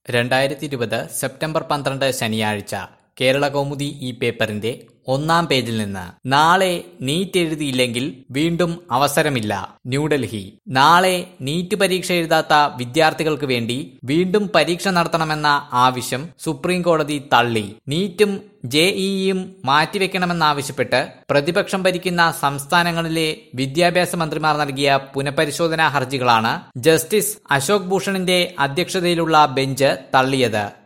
രണ്ടായിരത്തി ഇരുപത് സെപ്റ്റംബർ പന്ത്രണ്ട് ശനിയാഴ്ച കേരള കൗമുദി ഈ പേപ്പറിന്റെ ഒന്നാം പേജിൽ നിന്ന് നാളെ നീറ്റ് എഴുതിയില്ലെങ്കിൽ വീണ്ടും അവസരമില്ല ന്യൂഡൽഹി നാളെ നീറ്റ് പരീക്ഷ എഴുതാത്ത വിദ്യാർത്ഥികൾക്ക് വേണ്ടി വീണ്ടും പരീക്ഷ നടത്തണമെന്ന ആവശ്യം സുപ്രീം കോടതി തള്ളി നീറ്റും ജെഇയും മാറ്റിവെക്കണമെന്നാവശ്യപ്പെട്ട് പ്രതിപക്ഷം ഭരിക്കുന്ന സംസ്ഥാനങ്ങളിലെ വിദ്യാഭ്യാസ മന്ത്രിമാർ നൽകിയ പുനഃപരിശോധനാ ഹർജികളാണ് ജസ്റ്റിസ് അശോക് ഭൂഷണിന്റെ അധ്യക്ഷതയിലുള്ള ബെഞ്ച് തള്ളിയത്